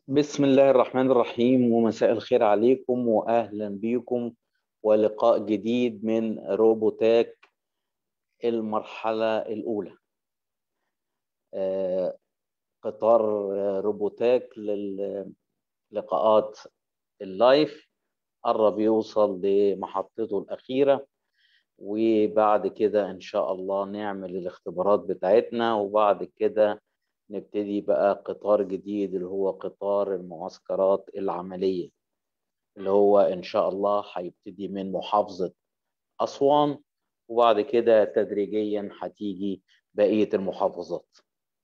بسم الله الرحمن الرحيم ومساء الخير عليكم واهلا بكم ولقاء جديد من روبوتاك المرحله الاولى آه، قطار روبوتاك للقاءات اللايف قرب يوصل لمحطته الاخيره وبعد كده ان شاء الله نعمل الاختبارات بتاعتنا وبعد كده نبتدي بقى قطار جديد اللي هو قطار المعسكرات العملية اللي هو إن شاء الله هيبتدي من محافظة أسوان وبعد كده تدريجيا هتيجي بقية المحافظات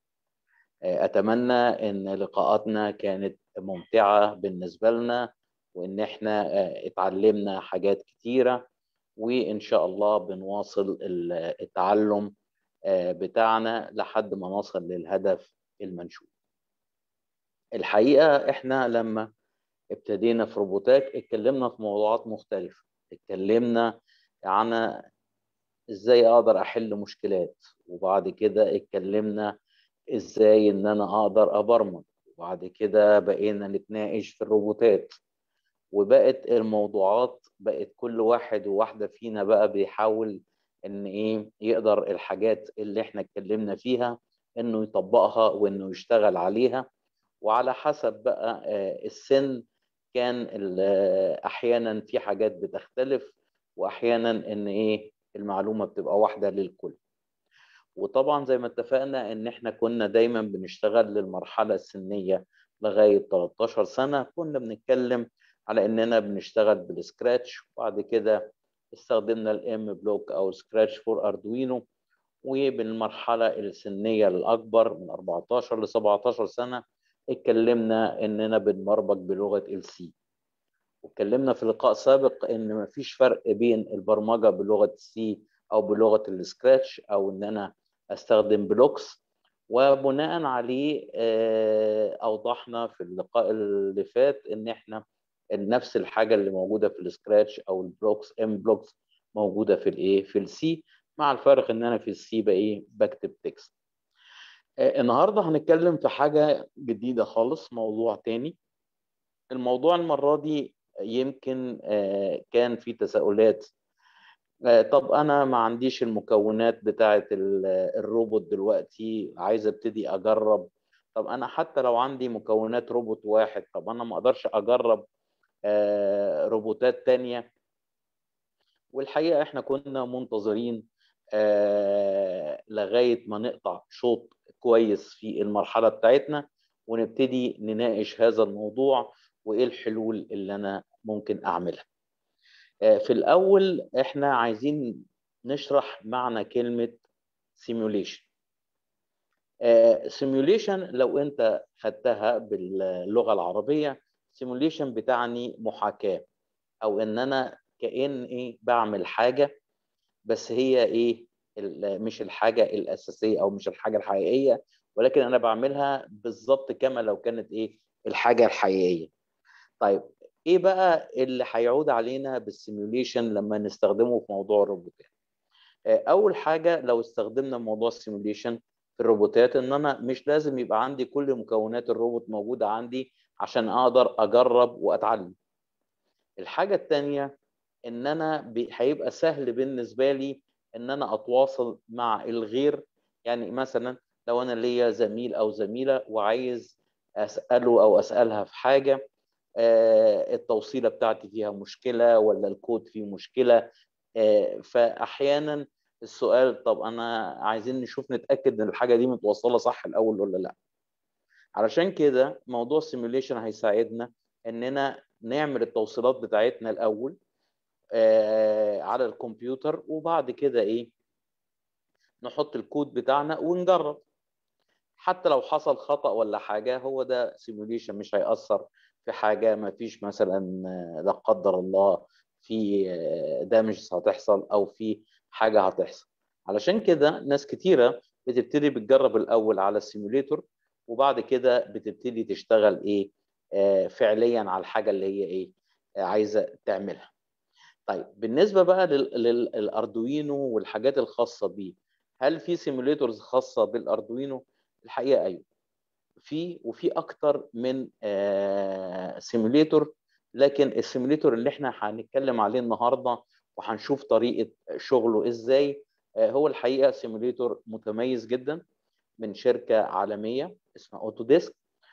أتمنى إن لقاءاتنا كانت ممتعة بالنسبة لنا وإن إحنا اتعلمنا حاجات كتيرة وإن شاء الله بنواصل التعلم بتاعنا لحد ما نصل للهدف المنشود الحقيقة احنا لما ابتدينا في روبوتاك اتكلمنا في موضوعات مختلفة اتكلمنا عن ازاي اقدر احل مشكلات وبعد كده اتكلمنا ازاي ان انا اقدر ابرمج وبعد كده بقينا نتناقش في الروبوتات وبقت الموضوعات بقت كل واحد وواحدة فينا بقى بيحاول ان ايه يقدر الحاجات اللي احنا اتكلمنا فيها انه يطبقها وانه يشتغل عليها وعلى حسب بقى السن كان احيانا في حاجات بتختلف واحيانا ان ايه المعلومه بتبقى واحده للكل وطبعا زي ما اتفقنا ان احنا كنا دايما بنشتغل للمرحله السنيه لغايه 13 سنه كنا بنتكلم على اننا بنشتغل بالسكراتش وبعد كده استخدمنا الام بلوك او سكراتش فور اردوينو وبالمرحله السنيه الاكبر من 14 ل 17 سنه اتكلمنا اننا بنبرمج بلغه السي واتكلمنا في لقاء سابق ان مفيش فرق بين البرمجه بلغه السي او بلغه السكراتش او ان انا استخدم بلوكس وبناء عليه اوضحنا في اللقاء اللي فات ان احنا نفس الحاجه اللي موجوده في السكراتش او البلوكس ام بلوكس موجوده في الايه في السي مع الفرق ان انا في السي بقى ايه بكتب تكست النهارده هنتكلم في حاجه جديده خالص موضوع تاني الموضوع المره دي يمكن كان في تساؤلات طب انا ما عنديش المكونات بتاعه الروبوت دلوقتي عايز ابتدي اجرب طب انا حتى لو عندي مكونات روبوت واحد طب انا ما اقدرش اجرب روبوتات تانية والحقيقه احنا كنا منتظرين لغايه ما نقطع شوط كويس في المرحله بتاعتنا ونبتدي نناقش هذا الموضوع وايه الحلول اللي انا ممكن اعملها في الاول احنا عايزين نشرح معنى كلمه سيموليشن سيموليشن لو انت خدتها باللغه العربيه سيموليشن بتعني محاكاه او ان انا كان ايه بعمل حاجه بس هي ايه مش الحاجه الاساسيه او مش الحاجه الحقيقيه ولكن انا بعملها بالظبط كما لو كانت ايه الحاجه الحقيقيه طيب ايه بقى اللي هيعود علينا بالسيموليشن لما نستخدمه في موضوع الروبوتات اول حاجه لو استخدمنا موضوع السيموليشن في الروبوتات ان انا مش لازم يبقى عندي كل مكونات الروبوت موجوده عندي عشان اقدر اجرب واتعلم الحاجه الثانيه ان انا هيبقى سهل بالنسبه لي ان انا اتواصل مع الغير يعني مثلا لو انا ليا زميل او زميله وعايز اساله او اسالها في حاجه التوصيله بتاعتي فيها مشكله ولا الكود فيه مشكله فاحيانا السؤال طب انا عايزين نشوف نتاكد ان الحاجه دي متوصله صح الاول ولا لا علشان كده موضوع السيموليشن هيساعدنا اننا نعمل التوصيلات بتاعتنا الاول على الكمبيوتر وبعد كده ايه نحط الكود بتاعنا ونجرب حتى لو حصل خطأ ولا حاجة هو ده سيموليشن مش هيأثر في حاجة ما فيش مثلا لا قدر الله في دامج هتحصل أو في حاجة هتحصل علشان كده ناس كتيرة بتبتدي بتجرب الأول على السيموليتور وبعد كده بتبتدي تشتغل إيه آه فعليا على الحاجة اللي هي إيه آه عايزة تعملها طيب بالنسبة بقى للأردوينو والحاجات الخاصة بيه هل في سيموليتورز خاصة بالأردوينو؟ الحقيقة أيوه فيه وفي اكتر من سيموليتور لكن السيموليتور اللي احنا هنتكلم عليه النهارده وهنشوف طريقه شغله ازاي هو الحقيقه سيموليتور متميز جدا من شركه عالميه اسمها اوتوديسك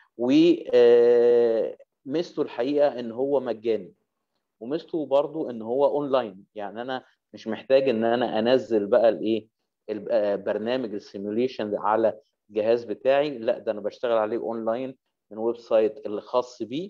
وميزته الحقيقه ان هو مجاني وميزته برضو ان هو اونلاين يعني انا مش محتاج ان انا انزل بقى الايه برنامج السيموليشن على الجهاز بتاعي لا ده انا بشتغل عليه اونلاين من ويب سايت اللي خاص بيه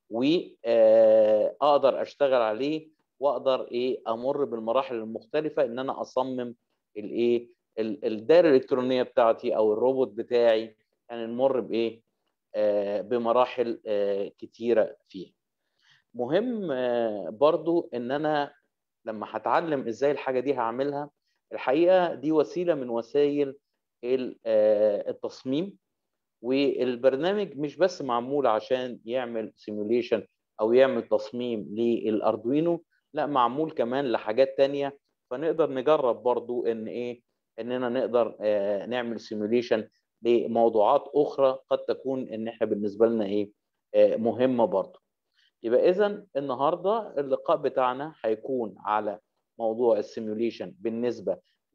واقدر اشتغل عليه واقدر ايه امر بالمراحل المختلفه ان انا اصمم الايه الدائره الالكترونيه بتاعتي او الروبوت بتاعي يعني نمر بايه آه بمراحل آه كتيره فيه مهم آه برضو ان انا لما هتعلم ازاي الحاجه دي هعملها الحقيقه دي وسيله من وسائل التصميم والبرنامج مش بس معمول عشان يعمل سيموليشن او يعمل تصميم للاردوينو لا معمول كمان لحاجات تانية فنقدر نجرب برضو ان ايه اننا نقدر آه نعمل سيموليشن لموضوعات اخرى قد تكون ان احنا بالنسبه لنا ايه آه مهمه برضو يبقى اذا النهارده اللقاء بتاعنا هيكون على موضوع السيموليشن بالنسبه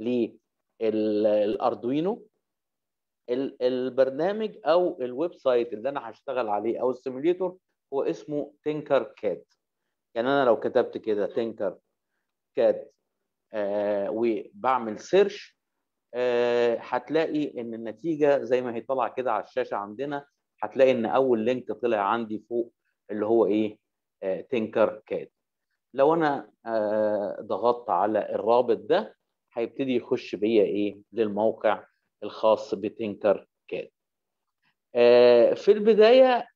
للاردوينو البرنامج او الويب سايت اللي انا هشتغل عليه او السيموليتور هو اسمه تينكر كاد يعني انا لو كتبت كده تينكر كاد آه وبعمل سيرش آه هتلاقي ان النتيجه زي ما هي طالعه كده على الشاشه عندنا هتلاقي ان اول لينك طلع عندي فوق اللي هو ايه آه تينكر كاد لو انا آه ضغطت على الرابط ده هيبتدي يخش بيا ايه للموقع الخاص بتينكر كاد آه في البدايه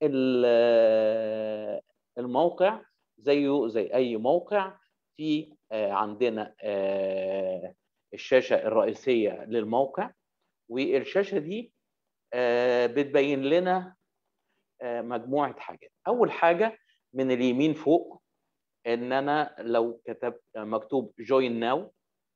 الموقع زيه زي اي موقع في آه عندنا آه الشاشه الرئيسيه للموقع والشاشه دي بتبين لنا مجموعه حاجات اول حاجه من اليمين فوق ان انا لو كتبت مكتوب جوين ناو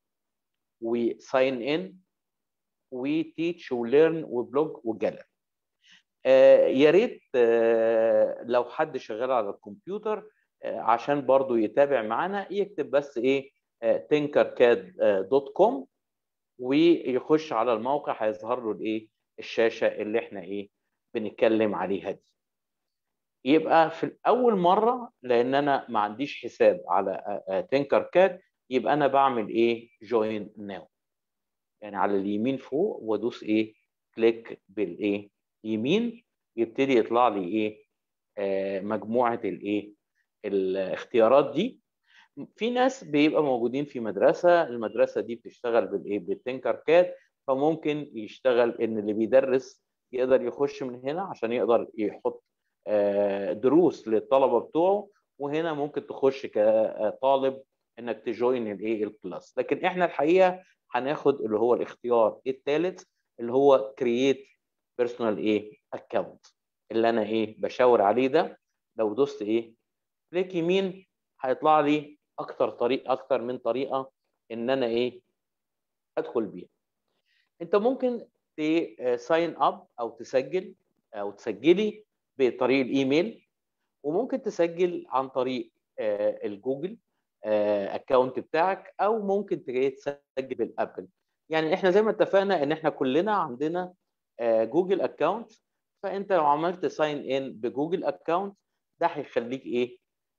وساين ان وتيتش وليرن وبلوج وجاليري آه يا ريت آه لو حد شغال على الكمبيوتر آه عشان برضو يتابع معانا يكتب بس ايه تينكركاد دوت كوم ويخش على الموقع هيظهر له الايه الشاشه اللي احنا ايه بنتكلم عليها دي يبقى في اول مره لان انا ما عنديش حساب على تينكركاد يبقى انا بعمل ايه جوين ناو يعني على اليمين فوق وادوس ايه كليك بالايه يمين يبتدي يطلع لي ايه آه مجموعه الايه الاختيارات دي في ناس بيبقى موجودين في مدرسه المدرسه دي بتشتغل بالايه بالتنكر كاد فممكن يشتغل ان اللي بيدرس يقدر يخش من هنا عشان يقدر يحط آه دروس للطلبه بتوعه وهنا ممكن تخش كطالب انك تجوين الايه الكلاس لكن احنا الحقيقه هناخد اللي هو الاختيار الثالث اللي هو كرييت بيرسونال ايه اكونت اللي انا ايه بشاور عليه ده لو دوست ايه كليك يمين هيطلع لي اكتر طريق اكتر من طريقه ان انا ايه ادخل بيها انت ممكن ساين اب او تسجل او تسجلي بطريق الايميل وممكن تسجل عن طريق الجوجل اكونت بتاعك او ممكن تسجل بالابل يعني احنا زي ما اتفقنا ان احنا كلنا عندنا جوجل اكونت فانت لو عملت ساين ان بجوجل اكونت ده هيخليك ايه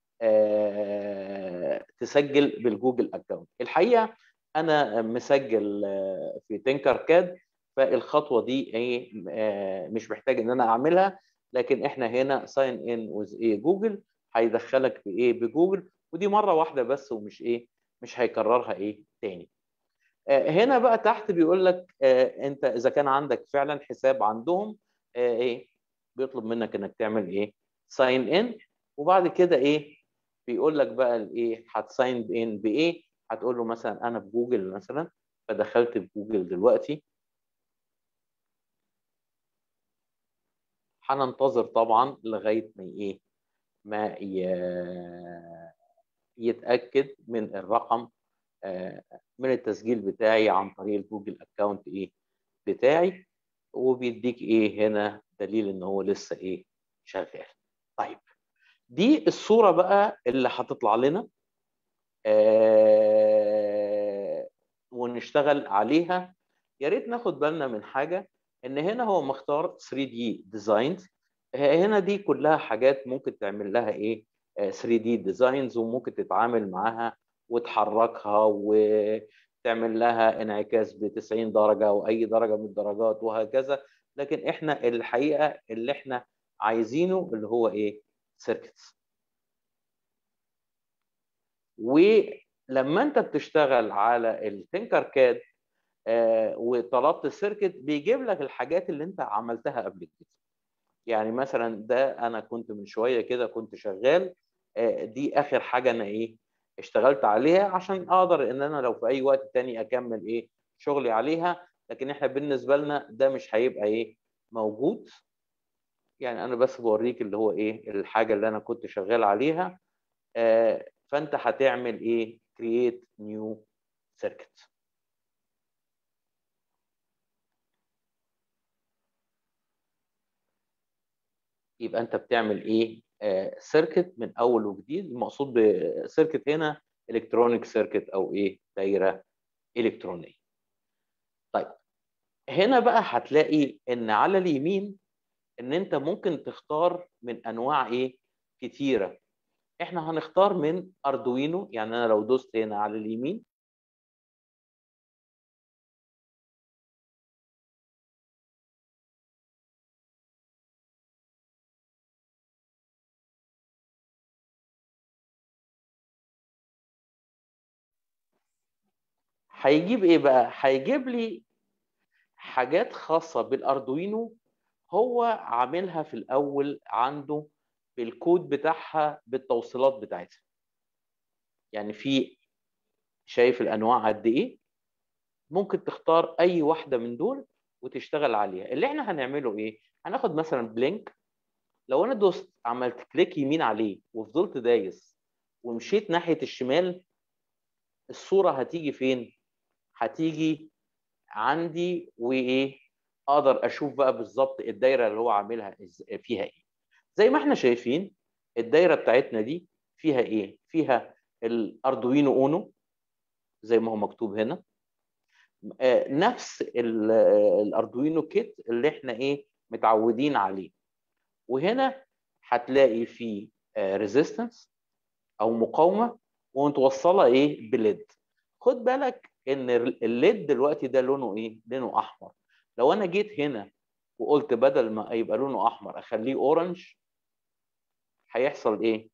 آه تسجل بالجوجل اكونت الحقيقه انا مسجل في تنكر كاد فالخطوه دي ايه آه مش محتاج ان انا اعملها لكن احنا هنا ساين ان ويز ايه جوجل هيدخلك بايه بجوجل ودي مره واحده بس ومش ايه مش هيكررها ايه تاني آه هنا بقى تحت بيقول لك آه انت اذا كان عندك فعلا حساب عندهم آه ايه بيطلب منك انك تعمل ايه ساين ان وبعد كده ايه بيقول لك بقى الايه هتساين ان بايه هتقول له مثلا انا بجوجل مثلا فدخلت بجوجل دلوقتي هننتظر طبعا لغايه ما ايه ما يتاكد من الرقم من التسجيل بتاعي عن طريق الجوجل اكونت ايه بتاعي وبيديك ايه هنا دليل ان هو لسه ايه شغال طيب دي الصوره بقى اللي هتطلع لنا آه ونشتغل عليها يا ريت ناخد بالنا من حاجه ان هنا هو مختار 3 دي ديزاينز هنا دي كلها حاجات ممكن تعمل لها ايه 3 دي ديزاينز وممكن تتعامل معاها وتحركها وتعمل لها انعكاس ب 90 درجه او اي درجه من الدرجات وهكذا لكن احنا الحقيقه اللي احنا عايزينه اللي هو ايه سيركتس ولما انت بتشتغل على التنكر كاد آه وطلبت السيركت بيجيب لك الحاجات اللي انت عملتها قبل كده يعني مثلا ده انا كنت من شويه كده كنت شغال آه دي اخر حاجه انا ايه اشتغلت عليها عشان اقدر ان انا لو في اي وقت تاني اكمل ايه شغلي عليها لكن احنا بالنسبه لنا ده مش هيبقى ايه موجود يعني انا بس بوريك اللي هو ايه الحاجه اللي انا كنت شغال عليها آه فانت هتعمل ايه create new circuit يبقى انت بتعمل ايه سيركت من اول وجديد المقصود بسيركت هنا الكترونيك سيركت او ايه دايره الكترونيه طيب هنا بقى هتلاقي ان على اليمين ان انت ممكن تختار من انواع ايه كتيره احنا هنختار من اردوينو يعني انا لو دوست هنا على اليمين هيجيب ايه بقى هيجيب لي حاجات خاصه بالاردوينو هو عاملها في الاول عنده بالكود بتاعها بالتوصيلات بتاعتها يعني في شايف الانواع قد ايه ممكن تختار اي واحده من دول وتشتغل عليها اللي احنا هنعمله ايه هناخد مثلا بلينك لو انا دوست عملت كليك يمين عليه وفضلت دايس ومشيت ناحيه الشمال الصوره هتيجي فين هتيجي عندي وايه اقدر اشوف بقى بالظبط الدايره اللي هو عاملها فيها ايه زي ما احنا شايفين الدايره بتاعتنا دي فيها ايه فيها الاردوينو اونو زي ما هو مكتوب هنا آه نفس الاردوينو كيت اللي احنا ايه متعودين عليه وهنا هتلاقي فيه ريزيستنس او مقاومه ومتوصله ايه بليد خد بالك ان الليد دلوقتي ده لونه ايه لونه احمر لو انا جيت هنا وقلت بدل ما يبقى لونه احمر اخليه اورنج هيحصل ايه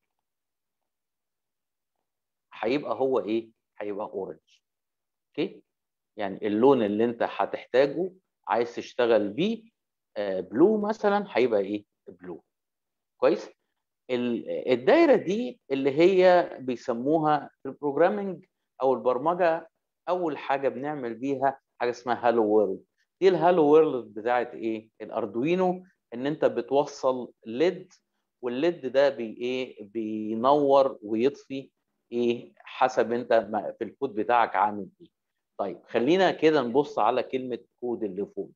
هيبقى هو ايه هيبقى اورنج اوكي يعني اللون اللي انت هتحتاجه عايز تشتغل بيه بلو مثلا هيبقى ايه بلو كويس الدايره دي اللي هي بيسموها في البروجرامنج او البرمجه اول حاجه بنعمل بيها حاجه اسمها هالو وورلد دي الهالو وورلد بتاعت ايه الاردوينو ان انت بتوصل ليد والليد ده بي ايه بينور ويطفي ايه حسب انت في الكود بتاعك عامل ايه طيب خلينا كده نبص على كلمه كود اللي فوق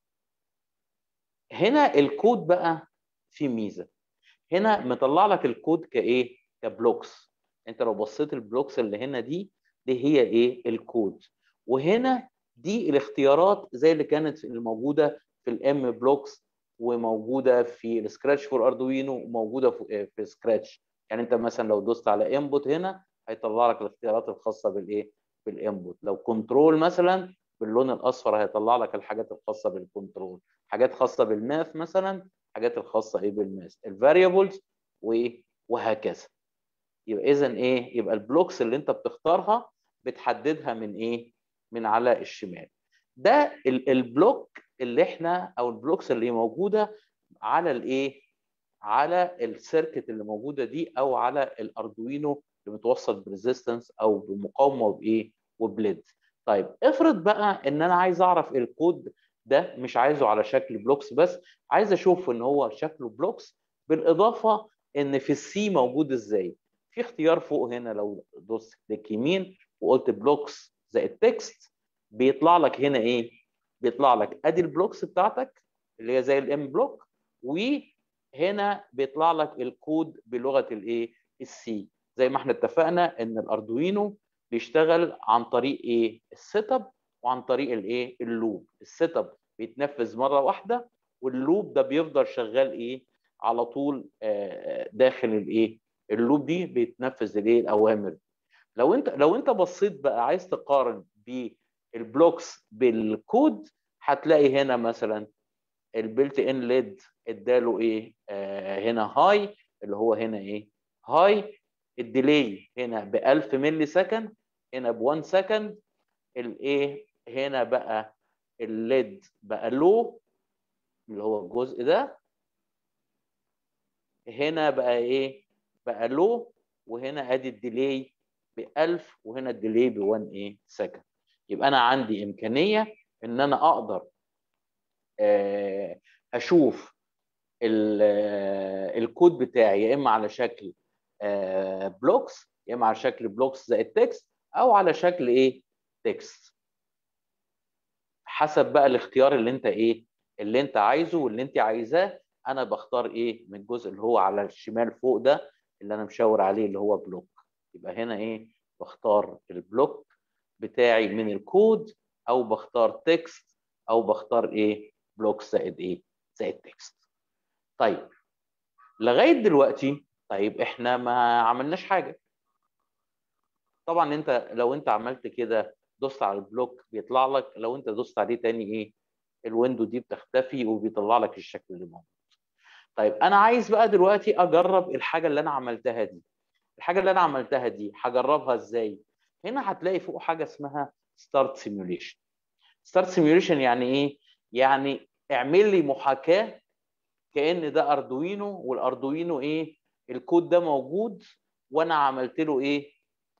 هنا الكود بقى فيه ميزه هنا مطلع لك الكود كايه كبلوكس انت لو بصيت البلوكس اللي هنا دي دي هي ايه الكود وهنا دي الاختيارات زي اللي كانت الموجوده في الام بلوكس وموجوده في السكراتش فور اردوينو وموجوده في سكراتش يعني انت مثلا لو دوست على انبوت هنا هيطلع لك الاختيارات الخاصه بالايه بالانبوت لو كنترول مثلا باللون الاصفر هيطلع لك الحاجات الخاصه بالكنترول حاجات خاصه بالماث مثلا حاجات الخاصه ايه بالماث الفاريبلز وايه وهكذا يبقى اذا ايه يبقى البلوكس اللي انت بتختارها بتحددها من ايه من على الشمال ده البلوك اللي احنا او البلوكس اللي موجوده على الايه على السيركت اللي موجوده دي او على الاردوينو اللي متوصل بريزيستنس او بمقاومه وبايه وبليد طيب افرض بقى ان انا عايز اعرف الكود ده مش عايزه على شكل بلوكس بس عايز اشوف ان هو شكله بلوكس بالاضافه ان في السي موجود ازاي في اختيار فوق هنا لو دوست كليك يمين وقلت بلوكس زائد تكست بيطلع لك هنا ايه بيطلع لك ادي البلوكس بتاعتك اللي هي زي الام بلوك وهنا بيطلع لك الكود بلغه الايه السي زي ما احنا اتفقنا ان الاردوينو بيشتغل عن طريق ايه السيت اب وعن طريق الايه اللوب السيت اب بيتنفذ مره واحده واللوب ده بيفضل شغال ايه على طول داخل الايه اللوب دي بيتنفذ الايه الاوامر لو انت لو انت بصيت بقى عايز تقارن بالبلوكس بالكود هتلاقي هنا مثلا البيلت ان ليد اداله ايه آه هنا هاي اللي هو هنا ايه هاي الديلي هنا ب 1000 ملي سكند هنا ب 1 سكند الايه هنا بقى الليد بقى لو اللي هو الجزء ده هنا بقى ايه بقى لو وهنا ادي الديلي ب 1000 وهنا الديلي ب 1 ايه سكند يبقى انا عندي امكانيه ان انا اقدر اشوف الكود بتاعي يا اما على شكل بلوكس يا اما على شكل بلوكس زائد تكست او على شكل ايه تكست حسب بقى الاختيار اللي انت ايه اللي انت عايزه واللي انت عايزاه انا بختار ايه من الجزء اللي هو على الشمال فوق ده اللي انا مشاور عليه اللي هو بلوك يبقى هنا ايه بختار البلوك بتاعي من الكود او بختار تكست او بختار ايه بلوك زائد ايه زائد تكست طيب لغايه دلوقتي طيب احنا ما عملناش حاجه طبعا انت لو انت عملت كده دوست على البلوك بيطلع لك لو انت دوست عليه تاني ايه الويندو دي بتختفي وبيطلع لك الشكل اللي موجود طيب انا عايز بقى دلوقتي اجرب الحاجه اللي انا عملتها دي الحاجه اللي انا عملتها دي هجربها ازاي هنا هتلاقي فوق حاجه اسمها ستارت سيميوليشن ستارت سيميوليشن يعني ايه يعني اعمل لي محاكاه كان ده اردوينو والاردوينو ايه الكود ده موجود وانا عملت له ايه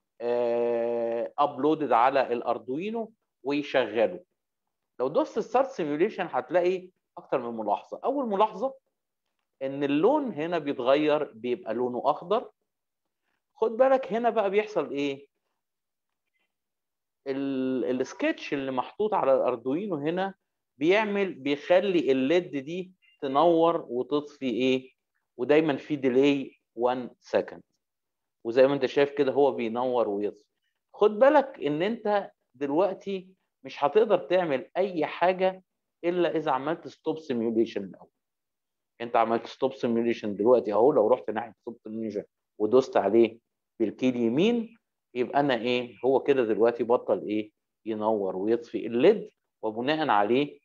ابلودد على الاردوينو ويشغله لو دوست ستارت سيميوليشن هتلاقي اكتر من ملاحظه اول ملاحظه ان اللون هنا بيتغير بيبقى لونه اخضر خد بالك هنا بقى بيحصل ايه السكتش اللي محطوط على الاردوينو هنا بيعمل بيخلي الليد دي تنور وتطفي ايه ودايما في ديلي 1 سكند وزي ما انت شايف كده هو بينور ويطفي خد بالك ان انت دلوقتي مش هتقدر تعمل اي حاجه الا اذا عملت ستوب سيميوليشن الاول انت عملت ستوب سيميوليشن دلوقتي اهو لو رحت ناحيه ستوب سيميوليشن ودوست عليه بالكي اليمين يبقى انا ايه هو كده دلوقتي بطل ايه ينور ويطفي الليد وبناء عليه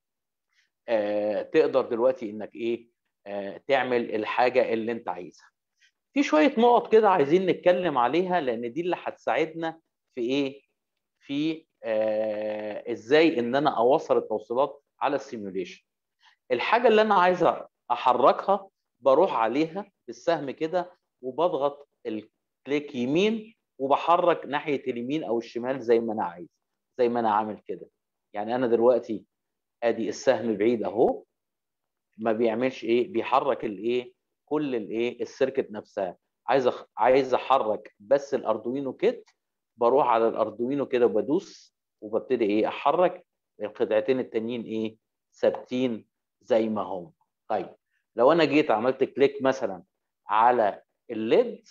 آه تقدر دلوقتي انك ايه آه تعمل الحاجه اللي انت عايزها في شويه نقط كده عايزين نتكلم عليها لان دي اللي هتساعدنا في ايه في آه ازاي ان انا اوصل التوصيلات على السيميوليشن الحاجه اللي انا عايز احركها بروح عليها بالسهم كده وبضغط الكليك يمين وبحرك ناحيه اليمين او الشمال زي ما انا عايز زي ما انا عامل كده يعني انا دلوقتي ادي السهم بعيد اهو ما بيعملش ايه بيحرك الايه كل الايه السيركت نفسها عايز أخ... عايز احرك بس الاردوينو كيت بروح على الاردوينو كده وبدوس وببتدي ايه احرك القطعتين التانيين ايه ثابتين زي ما هم طيب لو انا جيت عملت كليك مثلا على الليد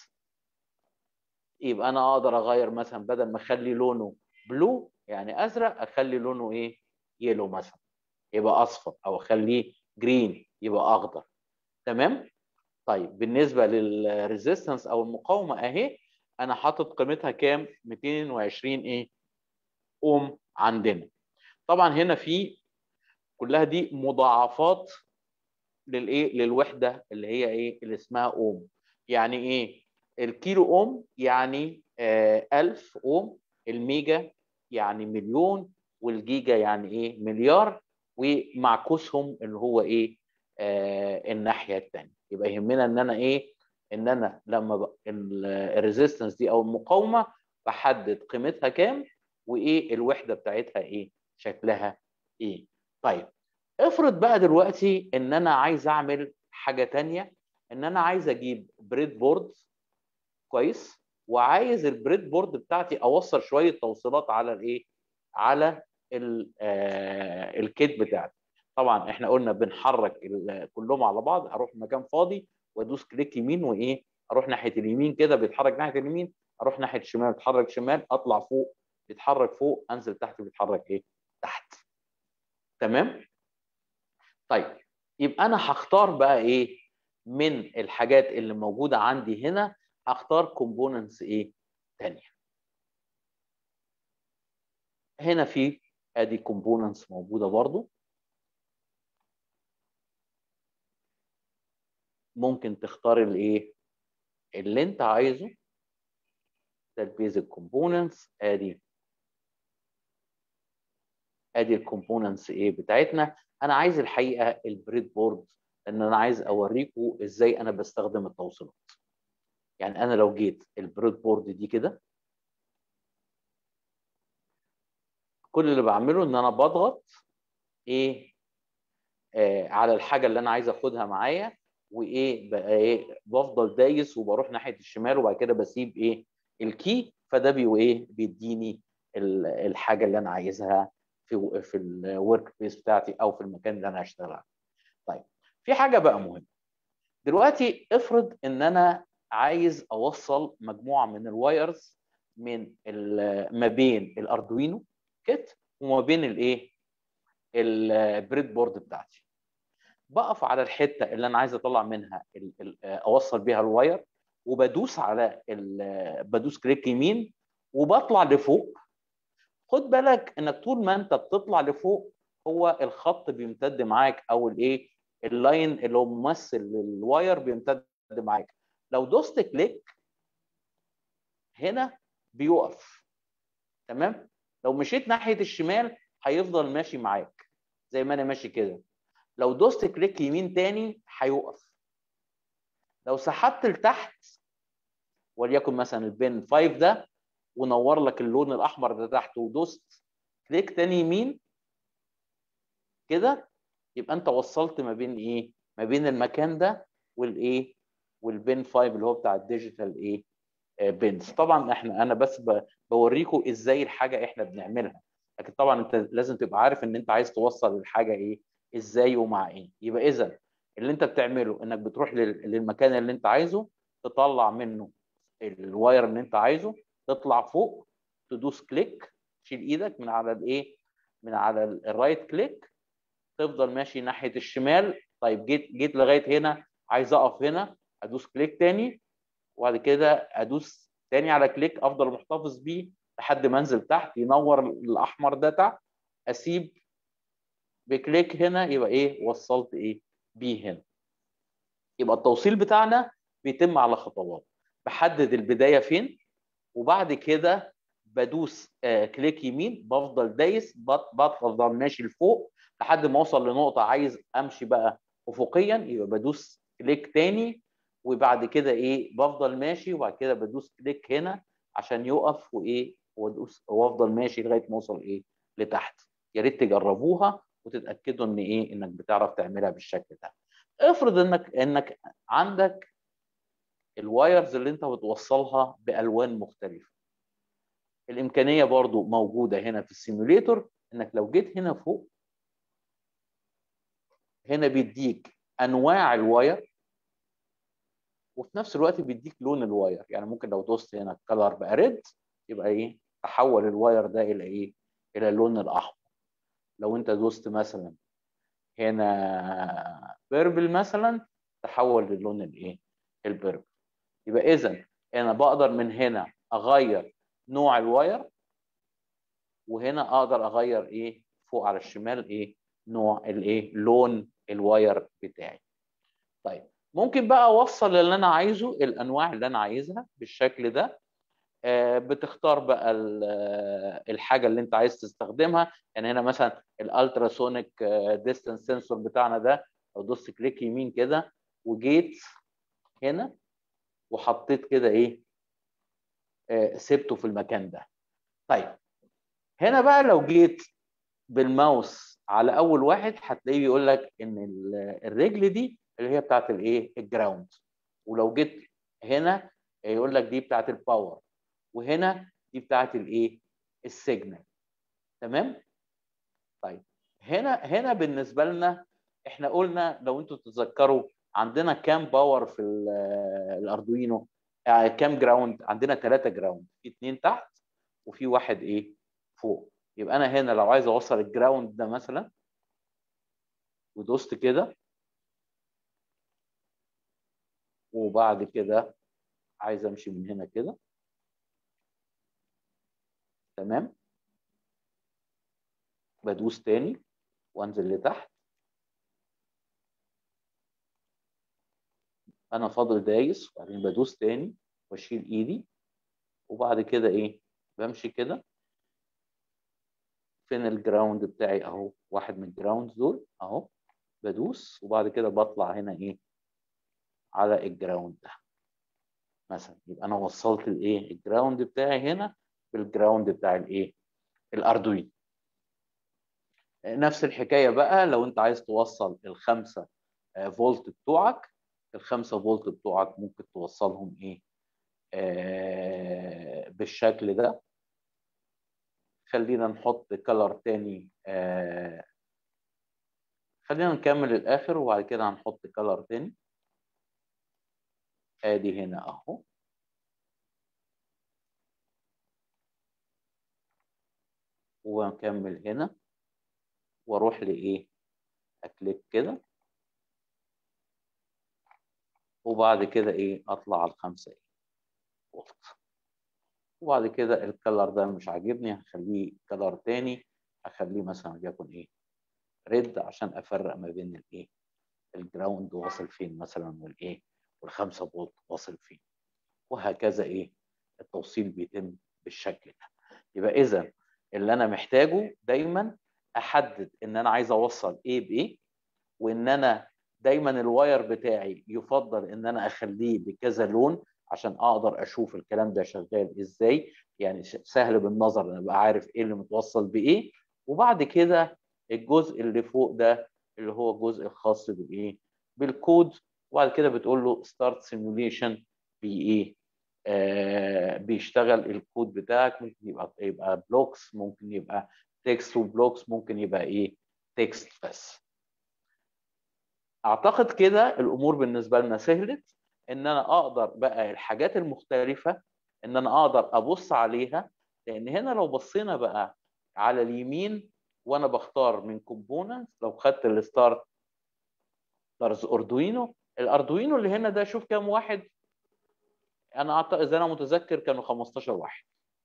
يبقى انا اقدر اغير مثلا بدل ما اخلي لونه بلو يعني ازرق اخلي لونه ايه يلو مثلا يبقى اصفر او اخليه جرين يبقى اخضر تمام طيب بالنسبه للريزيستنس او المقاومه اهي انا حاطط قيمتها كام 220 ايه اوم عندنا طبعا هنا في كلها دي مضاعفات للايه للوحده اللي هي ايه اللي اسمها اوم يعني ايه الكيلو اوم يعني آه 1000 اوم الميجا يعني مليون والجيجا يعني ايه مليار ومعكوسهم اللي هو ايه آه الناحيه الثانيه يبقى يهمنا ان انا ايه ان انا لما الريزيستنس دي او المقاومه بحدد قيمتها كام وايه الوحده بتاعتها ايه شكلها ايه طيب افرض بقى دلوقتي ان انا عايز اعمل حاجه تانية ان انا عايز اجيب بريد بورد كويس وعايز البريد بورد بتاعتي اوصل شويه توصيلات على الايه على آه الكيت بتاعتي طبعا احنا قلنا بنحرك كلهم على بعض اروح مكان فاضي وادوس كليك يمين وايه اروح ناحيه اليمين كده بيتحرك ناحيه اليمين اروح ناحيه الشمال بيتحرك شمال اطلع فوق بيتحرك فوق انزل تحت بيتحرك ايه تحت تمام طيب يبقى انا هختار بقى ايه من الحاجات اللي موجوده عندي هنا هختار كومبوننتس ايه ثانيه هنا في ادي كومبوننتس موجوده برضو ممكن تختار الايه اللي انت عايزه ده البيزك كومبوننتس ادي ادي الكومبوننتس ايه بتاعتنا انا عايز الحقيقه البريد بورد ان انا عايز اوريكم ازاي انا بستخدم التوصيلات يعني انا لو جيت البريد بورد دي كده كل اللي بعمله ان انا بضغط ايه آه على الحاجه اللي انا عايز اخدها معايا وايه بقى ايه بفضل دايس وبروح ناحيه الشمال وبعد كده بسيب ايه الكي فده بي ايه بيديني الحاجه اللي انا عايزها في في الورك بيس بتاعتي او في المكان اللي انا هشتغل عليه. طيب في حاجه بقى مهمه. دلوقتي افرض ان انا عايز اوصل مجموعه من الوايرز من ما بين الاردوينو كيت وما بين الايه البريد بورد بتاعتي. بقف على الحته اللي انا عايز اطلع منها اوصل بيها الواير وبدوس على بدوس كليك يمين وبطلع لفوق خد بالك انك طول ما انت بتطلع لفوق هو الخط بيمتد معاك او الايه اللاين اللي هو ممثل للواير بيمتد معاك لو دوست كليك هنا بيقف تمام لو مشيت ناحيه الشمال هيفضل ماشي معاك زي ما انا ماشي كده لو دوست كليك يمين تاني هيقف لو سحبت لتحت وليكن مثلا البين 5 ده ونور لك اللون الاحمر ده تحت ودوست كليك تاني يمين كده يبقى انت وصلت ما بين ايه ما بين المكان ده والايه والبين 5 اللي هو بتاع الديجيتال ايه بينز طبعا احنا انا بس بوريكم ازاي الحاجه احنا بنعملها لكن طبعا انت لازم تبقى عارف ان انت عايز توصل الحاجه ايه ازاي ومع ايه يبقى اذا اللي انت بتعمله انك بتروح للمكان اللي انت عايزه تطلع منه الواير اللي انت عايزه تطلع فوق تدوس كليك تشيل ايدك من على الايه من على الرايت كليك تفضل ماشي ناحيه الشمال طيب جيت جيت لغايه هنا عايز اقف هنا ادوس كليك تاني وبعد كده ادوس تاني على كليك افضل محتفظ بيه لحد ما انزل تحت ينور الاحمر ده تحت اسيب بكليك هنا يبقى ايه وصلت ايه بيه هنا يبقى التوصيل بتاعنا بيتم على خطوات بحدد البدايه فين وبعد كده بدوس آه كليك يمين بفضل دايس بفضل ماشي لفوق لحد ما اوصل لنقطه عايز امشي بقى افقيا يبقى بدوس كليك تاني وبعد كده ايه بفضل ماشي وبعد كده بدوس كليك هنا عشان يقف وايه وادوس وافضل ماشي لغايه ما اوصل ايه لتحت يا ريت تجربوها وتتاكدوا ان ايه انك بتعرف تعملها بالشكل ده افرض انك انك عندك الوايرز اللي انت بتوصلها بالوان مختلفه الامكانيه برضو موجوده هنا في السيموليتور انك لو جيت هنا فوق هنا بيديك انواع الواير وفي نفس الوقت بيديك لون الواير يعني ممكن لو دوست هنا الكلر بقى ريد يبقى ايه تحول الواير ده الى ايه الى اللون الاحمر لو انت دوست مثلا هنا بيربل مثلا تحول للون الايه البيربل يبقى اذا انا بقدر من هنا اغير نوع الواير وهنا اقدر اغير ايه فوق على الشمال ايه نوع الايه لون الواير بتاعي طيب ممكن بقى اوصل اللي انا عايزه الانواع اللي انا عايزها بالشكل ده آه بتختار بقى الحاجه اللي انت عايز تستخدمها يعني هنا مثلا الالتراسونيك ديستانس سنسور بتاعنا ده لو دوست كليك يمين كده وجيت هنا وحطيت كده ايه آه سبته في المكان ده طيب هنا بقى لو جيت بالماوس على اول واحد هتلاقيه بيقول لك ان الرجل دي اللي هي بتاعت الايه الجراوند ولو جيت هنا يقول لك دي بتاعت الباور وهنا دي بتاعت الايه السيجنال تمام طيب هنا هنا بالنسبه لنا احنا قلنا لو انتوا تتذكروا عندنا كام باور في الاردوينو يعني كام جراوند عندنا ثلاثة جراوند في اثنين تحت وفي واحد ايه فوق يبقى انا هنا لو عايز اوصل الجراوند ده مثلا ودوست كده وبعد كده عايز امشي من هنا كده تمام بدوس تاني وانزل لتحت انا فاضل دايس وبعدين بدوس تاني واشيل ايدي وبعد كده ايه بمشي كده فين الجراوند بتاعي اهو واحد من الجراوند دول اهو بدوس وبعد كده بطلع هنا ايه على الجراوند ده مثلا يبقى انا وصلت الايه الجراوند بتاعي هنا بالجراوند بتاع الايه الاردوين نفس الحكايه بقى لو انت عايز توصل الخمسه فولت بتوعك الخمسة فولت بتوعك ممكن توصلهم ايه آه بالشكل ده خلينا نحط كلر تاني آه خلينا نكمل الاخر وبعد كده هنحط كلر تاني ادي هنا اهو ونكمل هنا واروح لايه اكليك كده وبعد كده ايه اطلع على الخمسه ايه فولت وبعد كده الكلر ده مش عاجبني هخليه كلر تاني هخليه مثلا وليكن ايه ريد عشان افرق ما بين الايه الجراوند واصل فين مثلا والايه والخمسه فولت واصل فين وهكذا ايه التوصيل بيتم بالشكل ده يبقى اذا اللي انا محتاجه دايما احدد ان انا عايز اوصل ايه بايه وان انا دايما الواير بتاعي يفضل ان انا اخليه بكذا لون عشان اقدر اشوف الكلام ده شغال ازاي يعني سهل بالنظر ان ابقى عارف ايه اللي متوصل بايه وبعد كده الجزء اللي فوق ده اللي هو الجزء الخاص بالايه بالكود وبعد كده بتقول له ستارت سيموليشن بايه آه بيشتغل الكود بتاعك ممكن يبقى يبقى بلوكس ممكن يبقى تكست وبلوكس ممكن يبقى ايه تكست بس اعتقد كده الامور بالنسبه لنا سهلت ان انا اقدر بقى الحاجات المختلفه ان انا اقدر ابص عليها لان هنا لو بصينا بقى على اليمين وانا بختار من كومبوننت لو خدت الستار ستارز اردوينو الاردوينو اللي هنا ده شوف كام واحد انا اعتقد اذا انا متذكر كانوا 15 واحد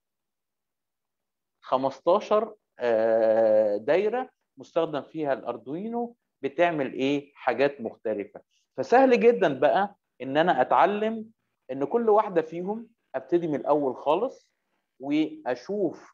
15 دايره مستخدم فيها الاردوينو بتعمل ايه حاجات مختلفه فسهل جدا بقى ان انا اتعلم ان كل واحده فيهم ابتدي من الاول خالص واشوف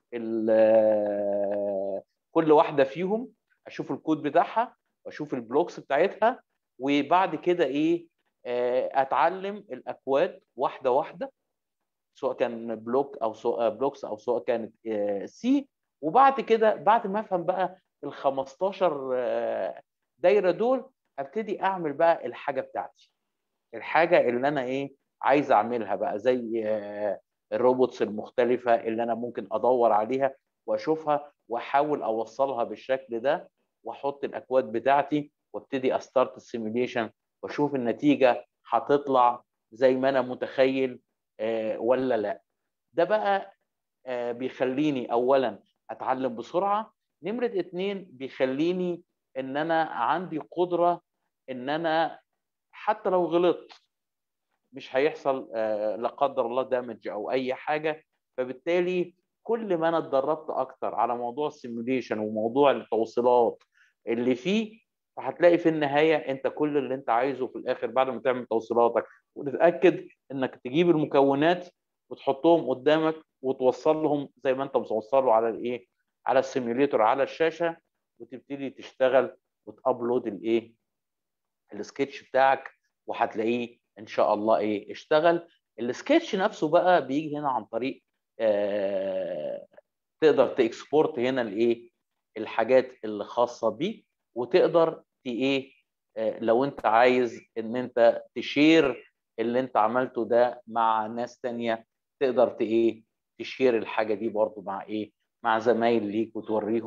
كل واحده فيهم اشوف الكود بتاعها واشوف البلوكس بتاعتها وبعد كده ايه اتعلم الاكواد واحده واحده سواء كان بلوك او سواء بلوكس او سواء كانت سي وبعد كده بعد ما افهم بقى ال 15 دايره دول ابتدي اعمل بقى الحاجه بتاعتي الحاجه اللي انا ايه عايز اعملها بقى زي الروبوتس المختلفه اللي انا ممكن ادور عليها واشوفها واحاول اوصلها بالشكل ده واحط الاكواد بتاعتي وابتدي استارت السيميوليشن واشوف النتيجه هتطلع زي ما انا متخيل ولا لا ده بقى بيخليني اولا اتعلم بسرعه نمره اتنين بيخليني ان انا عندي قدره ان انا حتى لو غلطت مش هيحصل لا قدر الله دامج او اي حاجه فبالتالي كل ما انا اتدربت اكتر على موضوع السيموليشن وموضوع التوصيلات اللي فيه فهتلاقي في النهايه انت كل اللي انت عايزه في الاخر بعد ما تعمل توصيلاتك وتتاكد انك تجيب المكونات وتحطهم قدامك وتوصلهم زي ما انت متوصله على الايه على السيميوليتور على الشاشه وتبتدي تشتغل وتابلود الايه السكتش بتاعك وهتلاقيه ان شاء الله ايه اشتغل السكتش نفسه بقى بيجي هنا عن طريق آه تقدر تاكسبورت هنا الايه الحاجات اللي خاصه بيه وتقدر ايه آه لو انت عايز ان انت تشير اللي انت عملته ده مع ناس تانية تقدر ايه تشير الحاجه دي برضو مع ايه مع زمايل ليك وتوريهم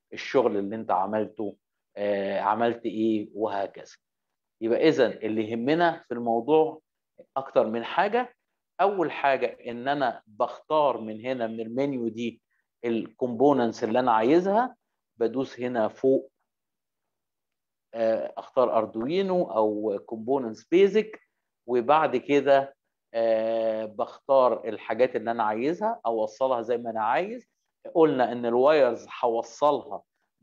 الشغل اللي انت عملته آه عملت ايه وهكذا يبقى اذا اللي يهمنا في الموضوع اكتر من حاجه اول حاجه ان انا بختار من هنا من المنيو دي الكومبوننتس اللي انا عايزها بدوس هنا فوق اختار اردوينو او كومبوننتس بيزك وبعد كده بختار الحاجات اللي انا عايزها اوصلها زي ما انا عايز قلنا ان الوايرز هوصلها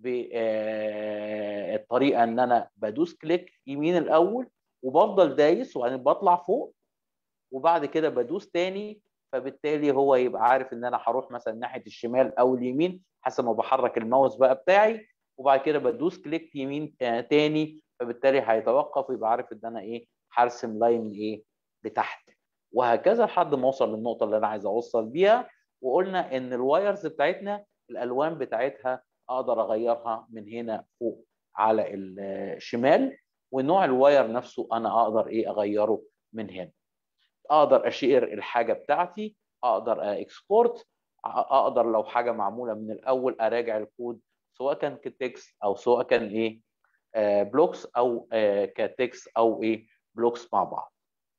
بالطريقه ان انا بدوس كليك يمين الاول وبفضل دايس وبعدين بطلع فوق وبعد كده بدوس تاني فبالتالي هو يبقى عارف ان انا هروح مثلا ناحيه الشمال او اليمين حسب ما بحرك الماوس بقى بتاعي وبعد كده بدوس كليك يمين تاني فبالتالي هيتوقف ويبقى عارف ان انا ايه هرسم لاين ايه لتحت وهكذا لحد ما اوصل للنقطه اللي انا عايز اوصل بيها وقلنا ان الوايرز بتاعتنا الالوان بتاعتها اقدر اغيرها من هنا فوق على الشمال ونوع الواير نفسه انا اقدر ايه اغيره من هنا اقدر اشير الحاجه بتاعتي اقدر اكسبورت اقدر لو حاجه معموله من الاول اراجع الكود سواء كان كتكست او سواء كان ايه آه بلوكس او آه كتكست او ايه بلوكس مع بعض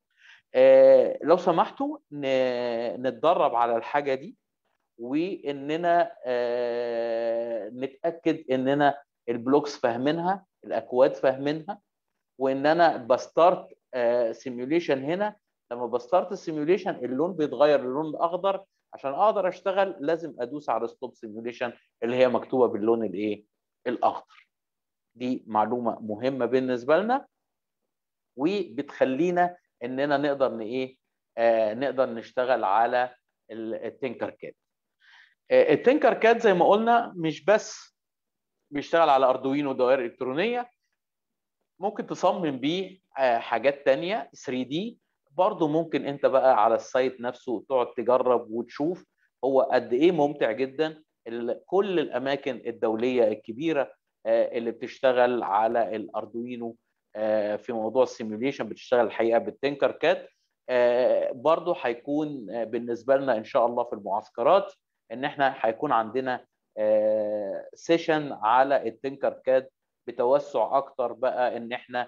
آه لو سمحتوا نتدرب على الحاجه دي واننا آه نتاكد اننا البلوكس فاهمينها الاكواد فاهمينها وان انا بستارت آه سيميوليشن هنا لما بستارت السيميوليشن اللون بيتغير للون الاخضر عشان اقدر اشتغل لازم ادوس على ستوب سيميوليشن اللي هي مكتوبه باللون الايه الاخضر دي معلومه مهمه بالنسبه لنا وبتخلينا اننا نقدر ايه آه نقدر نشتغل على التنكر كاد آه التنكر كاد زي ما قلنا مش بس بيشتغل على اردوينو دوائر الكترونيه ممكن تصمم بيه آه حاجات تانية 3 دي برضه ممكن انت بقى على السايت نفسه تقعد تجرب وتشوف هو قد ايه ممتع جدا كل الاماكن الدوليه الكبيره اللي بتشتغل على الاردوينو في موضوع السيميوليشن بتشتغل الحقيقه بالتنكر كات برضه هيكون بالنسبه لنا ان شاء الله في المعسكرات ان احنا هيكون عندنا سيشن على التنكر كات بتوسع اكتر بقى ان احنا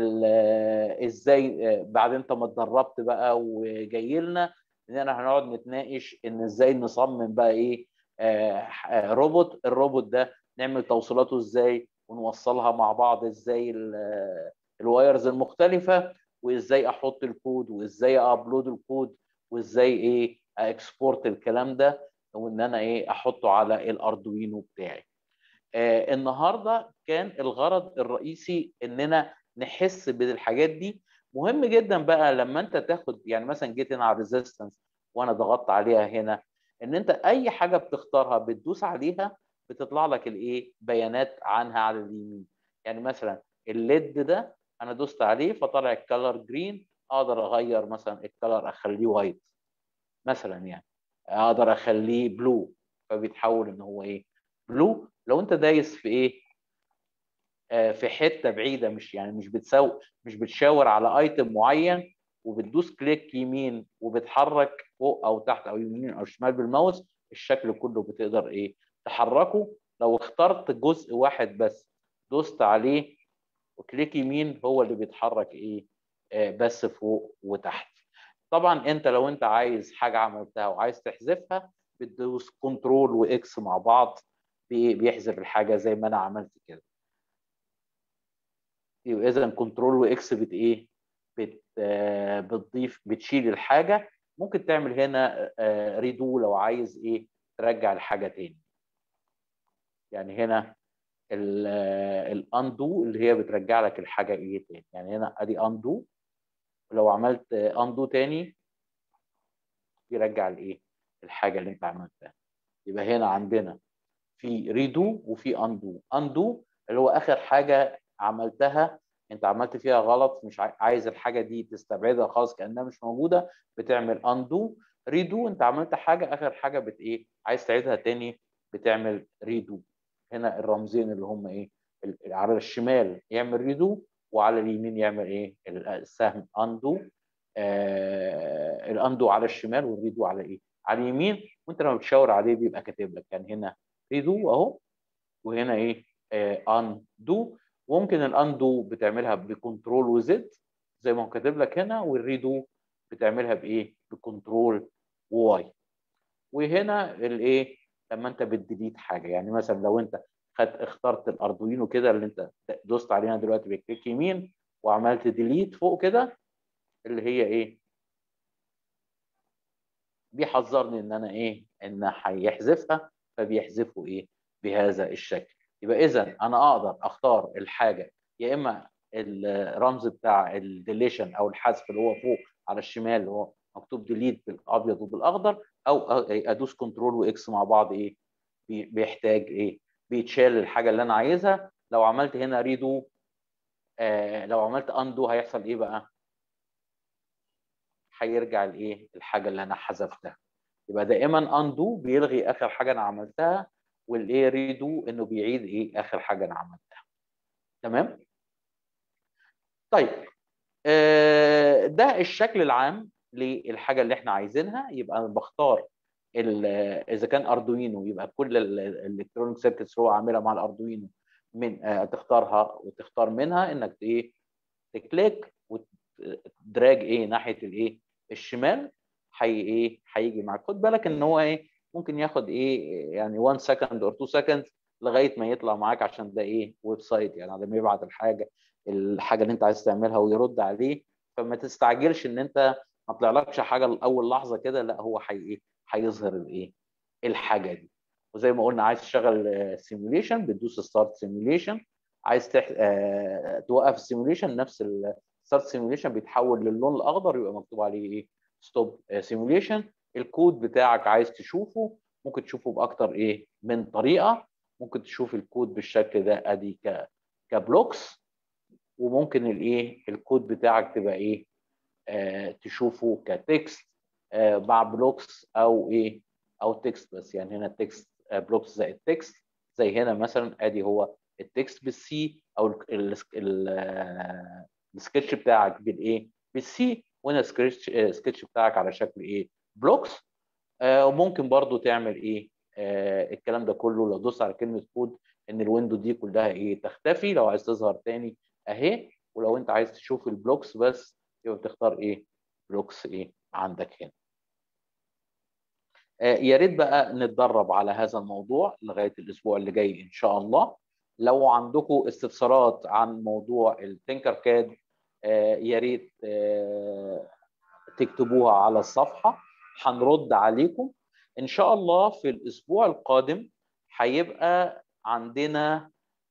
ازاي بعد انت ما اتدربت بقى وجاي لنا اننا هنقعد نتناقش ان ازاي نصمم بقى ايه آه روبوت الروبوت ده نعمل توصيلاته ازاي ونوصلها مع بعض ازاي الوايرز المختلفه وازاي احط الكود وازاي ابلود الكود وازاي ايه اكسبورت الكلام ده وان انا ايه احطه على الاردوينو بتاعي آه النهارده كان الغرض الرئيسي اننا نحس بالحاجات دي مهم جدا بقى لما انت تاخد يعني مثلا جيت هنا على الريزيستنس وانا ضغطت عليها هنا ان انت اي حاجه بتختارها بتدوس عليها بتطلع لك الايه بيانات عنها على اليمين يعني مثلا الليد ده انا دوست عليه فطلع الكالر جرين اقدر اغير مثلا الكالر اخليه وايت مثلا يعني اقدر اخليه بلو فبيتحول ان هو ايه بلو لو انت دايس في ايه في حته بعيده مش يعني مش بتساوي مش بتشاور على ايتم معين وبتدوس كليك يمين وبتحرك فوق او تحت او يمين او شمال بالماوس الشكل كله بتقدر ايه تحركه لو اخترت جزء واحد بس دوست عليه وكليك يمين هو اللي بيتحرك ايه آه بس فوق وتحت طبعا انت لو انت عايز حاجه عملتها وعايز تحذفها بتدوس كنترول واكس مع بعض بيحذف الحاجه زي ما انا عملت كده يبقى اذا كنترول واكس بت ايه بت آه بتضيف بتشيل الحاجه ممكن تعمل هنا آه ريدو لو عايز ايه ترجع الحاجه تاني يعني هنا الاندو اللي هي بترجع لك الحاجه ايه تاني يعني هنا ادي اندو لو عملت اندو تاني يرجع الايه الحاجه اللي انت عملتها يبقى هنا عندنا في ريدو وفي اندو اندو اللي هو اخر حاجه عملتها انت عملت فيها غلط مش عايز الحاجه دي تستبعدها خالص كانها مش موجوده بتعمل اندو ريدو انت عملت حاجه اخر حاجه بت ايه عايز تعيدها تاني بتعمل ريدو هنا الرمزين اللي هم ايه على الشمال يعمل ريدو وعلى اليمين يعمل ايه السهم اندو آه الاندو على الشمال والريدو على ايه على اليمين وانت لما بتشاور عليه بيبقى كاتب لك يعني هنا ريدو اهو وهنا ايه اندو وممكن الاندو بتعملها بكنترول وزد زي ما هو كاتب لك هنا والريدو بتعملها بايه بكنترول وواي وهنا الايه لما انت بتديليت حاجه يعني مثلا لو انت خدت اخترت الاردوينو كده اللي انت دوست عليها دلوقتي بكليك يمين وعملت ديليت فوق كده اللي هي ايه بيحذرني ان انا ايه ان هيحذفها فبيحذفه ايه بهذا الشكل يبقى اذا انا اقدر اختار الحاجه يا اما الرمز بتاع الديليشن او الحذف اللي هو فوق على الشمال اللي هو مكتوب ديليت بالابيض وبالاخضر او ادوس كنترول واكس مع بعض ايه بيحتاج ايه بيتشال الحاجه اللي انا عايزها لو عملت هنا ريدو آه لو عملت اندو هيحصل ايه بقى هيرجع الايه الحاجه اللي انا حذفتها يبقى دائما اندو بيلغي اخر حاجه انا عملتها والايه ريدو انه بيعيد ايه اخر حاجه انا عملتها تمام طيب آه ده الشكل العام للحاجه اللي احنا عايزينها يبقى انا بختار اذا كان اردوينو يبقى كل الالكترونيك سيركتس هو عاملها مع الاردوينو من آه تختارها وتختار منها انك ايه تكليك وتدراج ايه ناحيه الايه الشمال حي ايه هيجي معاك خد بالك ان هو ايه ممكن ياخد ايه يعني 1 سكند اور 2 سكند لغايه ما يطلع معاك عشان ده ايه ويب سايت يعني لما يبعت الحاجه الحاجه اللي انت عايز تعملها ويرد عليه فما تستعجلش ان انت ما طلعلكش حاجه لاول لحظه كده لا هو حي ايه هيظهر الايه الحاجه دي وزي ما قلنا عايز تشغل سيميوليشن بتدوس ستارت سيميوليشن عايز تح... آه... توقف السيميوليشن نفس الستارت سيميوليشن بيتحول للون الاخضر يبقى مكتوب عليه ايه ستوب سيميوليشن الكود بتاعك عايز تشوفه ممكن تشوفه باكتر ايه من طريقه ممكن تشوف الكود بالشكل ده ادي ك كبلوكس وممكن الايه الكود بتاعك تبقى ايه آه تشوفه كتكست آه مع بلوكس او ايه او تكست بس يعني هنا تكست آه بلوكس زائد تكست زي هنا مثلا ادي هو التكست بالسي او ال ال ال السكتش بتاعك بالايه بالسي وهنا السكتش سكتش بتاعك على شكل ايه بلوكس آه وممكن برضو تعمل ايه آه الكلام ده كله لو دوست على كلمه كود ان الويندو دي كلها ايه تختفي لو عايز تظهر تاني اهي ولو انت عايز تشوف البلوكس بس يبقى بتختار ايه بلوكس ايه عندك هنا آه يا ريت بقى نتدرب على هذا الموضوع لغايه الاسبوع اللي جاي ان شاء الله لو عندكم استفسارات عن موضوع التنكر كاد آه يا ريت آه تكتبوها على الصفحه هنرد عليكم ان شاء الله في الاسبوع القادم هيبقى عندنا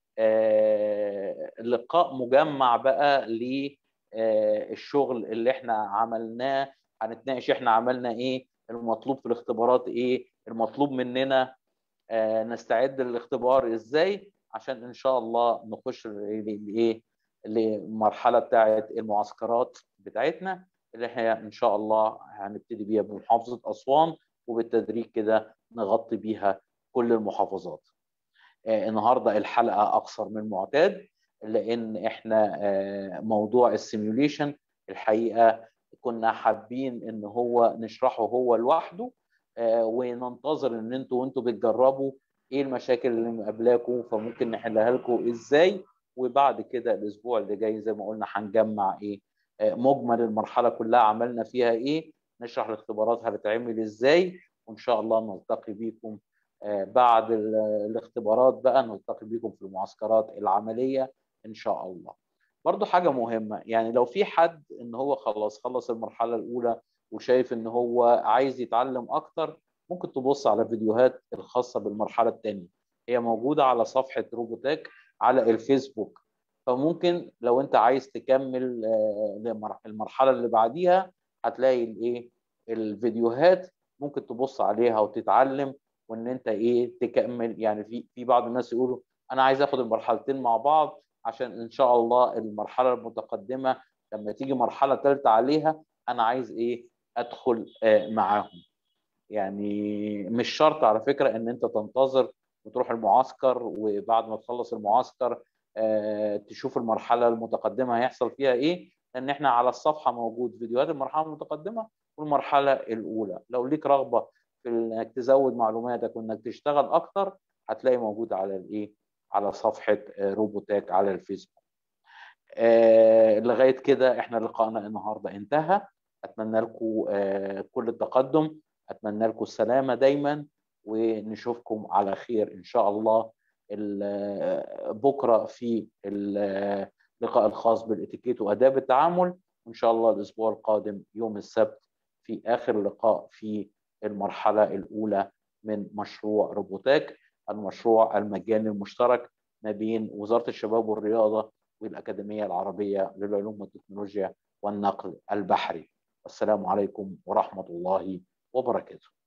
آه لقاء مجمع بقى للشغل اللي احنا عملناه هنتناقش احنا عملنا ايه المطلوب في الاختبارات ايه المطلوب مننا آه نستعد للاختبار ازاي عشان ان شاء الله نخش لايه للمرحله بتاعه المعسكرات بتاعتنا اللي هي ان شاء الله هنبتدي بيها بمحافظه اسوان وبالتدريج كده نغطي بيها كل المحافظات. آه النهارده الحلقه اقصر من المعتاد لان احنا آه موضوع السيميوليشن الحقيقه كنا حابين ان هو نشرحه هو لوحده آه وننتظر ان انتوا وانتوا بتجربوا ايه المشاكل اللي مقابلاكم فممكن نحلها لكم ازاي وبعد كده الاسبوع اللي جاي زي ما قلنا هنجمع ايه مجمل المرحله كلها عملنا فيها ايه نشرح الاختبارات هتتعمل ازاي وان شاء الله نلتقي بيكم بعد الاختبارات بقى نلتقي بيكم في المعسكرات العمليه ان شاء الله برضو حاجه مهمه يعني لو في حد ان هو خلاص خلص المرحله الاولى وشايف ان هو عايز يتعلم اكتر ممكن تبص على فيديوهات الخاصه بالمرحله الثانيه هي موجوده على صفحه روبوتك على الفيسبوك فممكن لو انت عايز تكمل المرحله اللي بعديها هتلاقي الايه الفيديوهات ممكن تبص عليها وتتعلم وان انت ايه تكمل يعني في في بعض الناس يقولوا انا عايز اخد المرحلتين مع بعض عشان ان شاء الله المرحله المتقدمه لما تيجي مرحله ثالثه عليها انا عايز ايه ادخل معاهم يعني مش شرط على فكره ان انت تنتظر وتروح المعسكر وبعد ما تخلص المعسكر تشوف المرحله المتقدمه هيحصل فيها ايه لان احنا على الصفحه موجود فيديوهات المرحله المتقدمه والمرحله الاولى لو ليك رغبه في انك تزود معلوماتك وانك تشتغل اكتر هتلاقي موجود على الايه على صفحه روبوتاك على الفيسبوك آه لغايه كده احنا لقائنا النهارده انتهى اتمنى لكم آه كل التقدم اتمنى لكم السلامه دايما ونشوفكم على خير ان شاء الله بكره في اللقاء الخاص بالاتيكيت واداب التعامل وان شاء الله الاسبوع القادم يوم السبت في اخر لقاء في المرحله الاولى من مشروع روبوتاك المشروع المجاني المشترك ما بين وزاره الشباب والرياضه والاكاديميه العربيه للعلوم والتكنولوجيا والنقل البحري والسلام عليكم ورحمه الله وبركاته